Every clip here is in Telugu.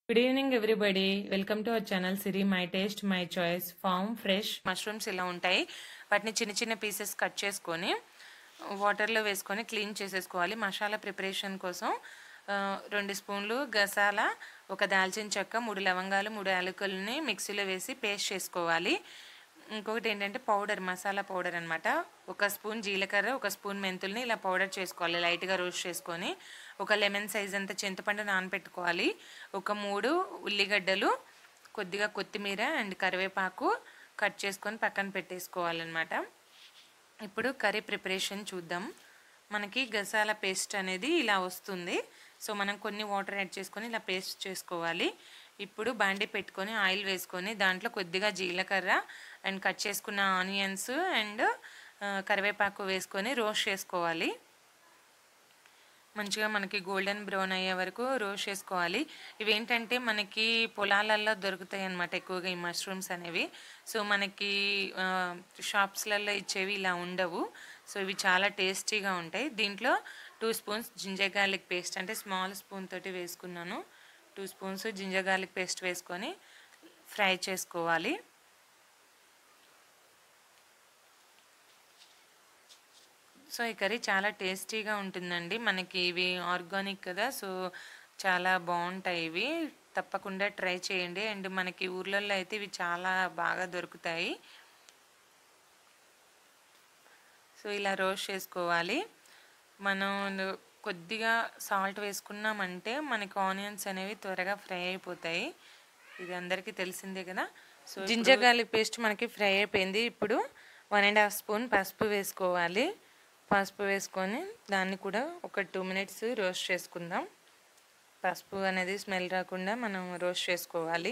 good evening everybody welcome to our channel Siri my taste my choice farm fresh mushrooms ఇలా ఉంటాయి వాటిని చిన్న చిన్న పీసెస్ కట్ చేసుకొని వాటర్లో వేసుకొని క్లీన్ చేసేసుకోవాలి మసాలా ప్రిపరేషన్ కోసం ఆ, రెండు స్పూన్లు గసాల ఒక దాల్చిన చెక్క మూడు లవంగాలు మూడు యాలకులని మిక్సీలో వేసి పేస్ట్ చేసుకోవాలి ఇంకొకటి ఏంటంటే పౌడర్ మసాలా పౌడర్ అనమాట ఒక స్పూన్ జీలకర్ర ఒక స్పూన్ మెంతుల్ని ఇలా పౌడర్ చేసుకోవాలి లైట్గా రోస్ట్ చేసుకొని ఒక లెమన్ సైజ్ అంత చింతపండు నానబెట్టుకోవాలి ఒక మూడు ఉల్లిగడ్డలు కొద్దిగా కొత్తిమీర అండ్ కరివేపాకు కట్ చేసుకొని పక్కన పెట్టేసుకోవాలన్నమాట ఇప్పుడు కర్రీ ప్రిపరేషన్ చూద్దాం మనకి గసాల పేస్ట్ అనేది ఇలా వస్తుంది సో మనం కొన్ని వాటర్ యాడ్ చేసుకొని ఇలా పేస్ట్ చేసుకోవాలి ఇప్పుడు బాండి పెట్టుకొని ఆయిల్ వేసుకొని దాంట్లో కొద్దిగా జీలకర్ర అండ్ కట్ చేసుకున్న ఆనియన్స్ అండ్ కరివేపాకు వేసుకొని రోస్ట్ చేసుకోవాలి మంచిగా మనకి గోల్డెన్ బ్రౌన్ అయ్యే వరకు రోస్ట్ చేసుకోవాలి ఇవి ఏంటంటే మనకి పొలాలల్లో దొరుకుతాయి అన్నమాట ఎక్కువగా ఈ మష్రూమ్స్ అనేవి సో మనకి ఆ, షాప్స్లలో ఇచ్చేవి ఇలా ఉండవు సో ఇవి చాలా టేస్టీగా ఉంటాయి దీంట్లో two spoons ginger garlic paste అంటే స్మాల్ స్పూన్ తోటి వేసుకున్నాను two spoons ginger garlic paste వేసుకొని ఫ్రై చేసుకోవాలి సో ఈ కర్రీ చాలా టేస్టీగా ఉంటుందండి మనకి ఇవి ఆర్గానిక్ కదా సో చాలా బాగుంటాయి ఇవి తప్పకుండా ట్రై చేయండి అండ్ మనకి ఊర్లలో అయితే ఇవి చాలా బాగా దొరుకుతాయి సో ఇలా రోస్ట్ చేసుకోవాలి మనం కొద్దిగా సాల్ట్ వేసుకున్నామంటే మనకి ఆనియన్స్ అనేవి త్వరగా ఫ్రై అయిపోతాయి ఇది అందరికీ తెలిసిందే కదా సో జింజర్ గార్లిక్ పేస్ట్ మనకి ఫ్రై అయిపోయింది ఇప్పుడు వన్ అండ్ హాఫ్ స్పూన్ పసుపు వేసుకోవాలి పసుపు వేసుకొని దాన్ని కూడా ఒక టూ మినిట్స్ రోస్ట్ చేసుకుందాం పసుపు అనేది స్మెల్ రాకుండా మనం రోస్ట్ చేసుకోవాలి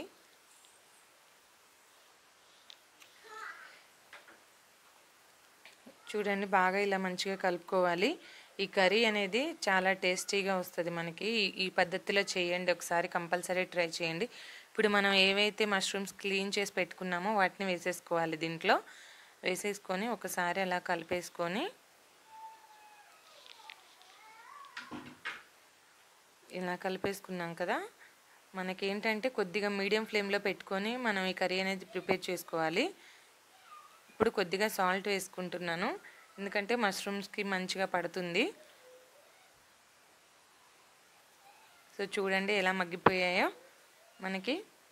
చూడండి బాగా ఇలా మంచిగా కలుపుకోవాలి ఈ కర్రీ అనేది చాలా టేస్టీగా వస్తుంది మనకి ఈ- ఈ పద్ధతిలో చేయండి ఒకసారి కంపల్సరీ ట్రై చేయండి ఇప్పుడు మనం ఏవైతే మష్రూమ్స్ క్లీన్ చేసి పెట్టుకున్నామో వాటిని వేసేసుకోవాలి దీంట్లో వేసేసుకొని ఒకసారి అలా కలిపేసుకొని ఇలా కలిపేసుకున్నాం కదా మనకేంటంటే కొద్దిగా మీడియం ఫ్లేమ్లో పెట్టుకొని మనం ఈ కర్రీ అనేది ప్రిపేర్ చేసుకోవాలి ఇప్పుడు కొద్దిగా సాల్ట్ వేసుకుంటున్నాను ఎందుకంటే మష్రూమ్స్కి మంచిగా పడుతుంది సో చూడండి ఎలా మగ్గిపోయాయో మనకి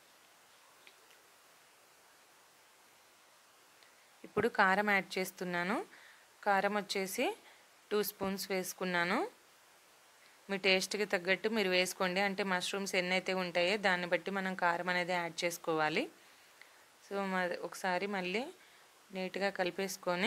ఇప్పుడు కారం యాడ్ చేస్తున్నాను కారం వచ్చేసి టూ స్పూన్స్ వేసుకున్నాను మీ టేస్ట్కి తగ్గట్టు మీరు వేసుకోండి అంటే మష్రూమ్స్ ఎన్నైతే ఉంటాయో దాన్ని బట్టి మనం కారం అనేది యాడ్ చేసుకోవాలి సో మ- ఒకసారి మళ్ళీ నీట్గా కలిపేసుకొని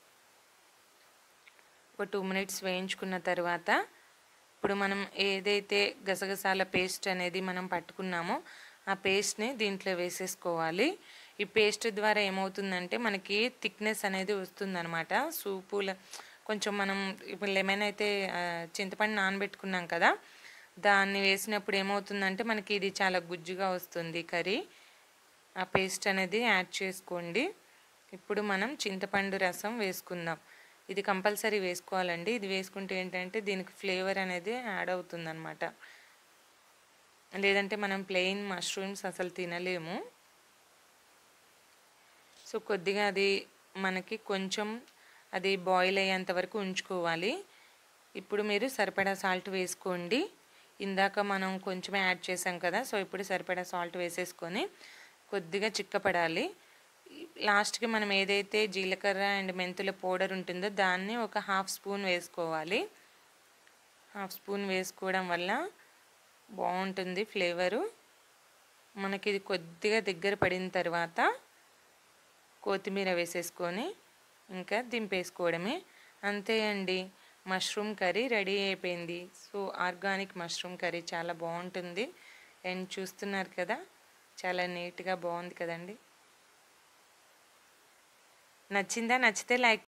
ఒక టూ మినిట్స్ వేయించుకున్న తర్వాత ఇప్పుడు మనం ఏదైతే గసగసాల పేస్ట్ అనేది మనం పట్టుకున్నామో ఆ పేస్ట్ని దీంట్లో వేసేసుకోవాలి ఈ పేస్ట్ ద్వారా ఏమవుతుందంటే మనకి థిక్నెస్ అనేది వస్తుందన్నమాట సూపుల కొంచెం మనం ఇప్పుడు లెమన్ అయితే ఆ, చింతపండు నానబెట్టుకున్నాం కదా దాన్ని వేసినప్పుడు ఏమవుతుందంటే మనకి ఇది చాలా గుజ్జుగా వస్తుంది కర్రీ ఆ పేస్ట్ అనేది యాడ్ చేసుకోండి ఇప్పుడు మనం చింతపండు రసం వేసుకుందాం ఇది కంపల్సరీ వేసుకోవాలండి ఇది వేసుకుంటే ఏంటంటే దీనికి ఫ్లేవర్ అనేది యాడ్ అవుతుందన్నమాట లేదంటే మనం ప్లెయిన్ మష్రూమ్స్ అసలు తినలేము సో కొద్దిగా అది మనకి కొంచెం అది బాయిల్ అయ్యేంత వరకు ఉంచుకోవాలి ఇప్పుడు మీరు సరిపడా సాల్ట్ వేసుకోండి ఇందాక మనం కొంచెమే యాడ్ చేసాం కదా సో ఇప్పుడు సరిపడా సాల్ట్ వేసేసుకొని కొద్దిగా చిక్కపడాలి లాస్ట్కి మనం ఏదైతే జీలకర్ర అండ్ మెంతుల పౌడర్ ఉంటుందో దాన్ని ఒక హాఫ్ స్పూన్ వేసుకోవాలి హాఫ్ స్పూన్ వేసుకోవడం వల్ల బాగుంటుంది ఫ్లేవరు మనకి ఇది కొద్దిగా దగ్గర పడిన తర్వాత కొత్తిమీర వేసేసుకొని ఇంకా దింపేసుకోవడమే అంతే అండి మష్రూమ్ కర్రీ రెడీ అయిపోయింది సో ఆర్గానిక్ మష్రూమ్ కర్రీ చాలా బాగుంటుంది అండ్ చూస్తున్నారు కదా చాలా నీట్గా బాగుంది కదండి నచ్చిందా నచ్చితే లైక్